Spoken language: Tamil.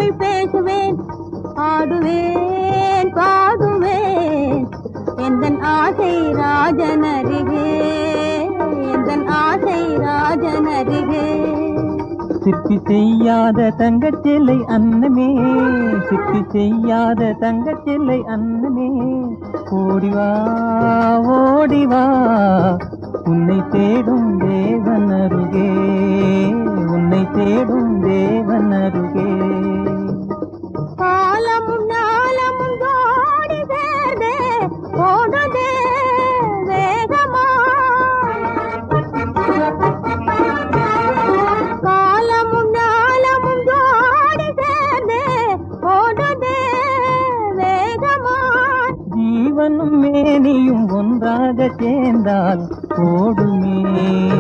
தமிழ் பேசுவேன் ஆடுவேன் பாடுவேன் எந்தன் ஆசை ராஜனருகே எந்தன் ஆசை ராஜனருகே சிற்பி செய்யாத தங்கச்சிலை அன்னமே சிற்பி செய்யாத தங்கச்சிலை அன்னமே ஓடிவா ஓடிவா உன்னை தேடும் தேவன் அருகே உன்னை தேடும் தேவன் அருகே காலமும் நாளமும் ஜோடி சேர்ந்தே ஓடுதே வேகமா காலமும் நாளமும் ஜோடி சேர்ந்தே ஓடுதே வேகமா ஜீவனும் மேனியும் ஒன்றாக சேர்ந்தால் ஓடுமே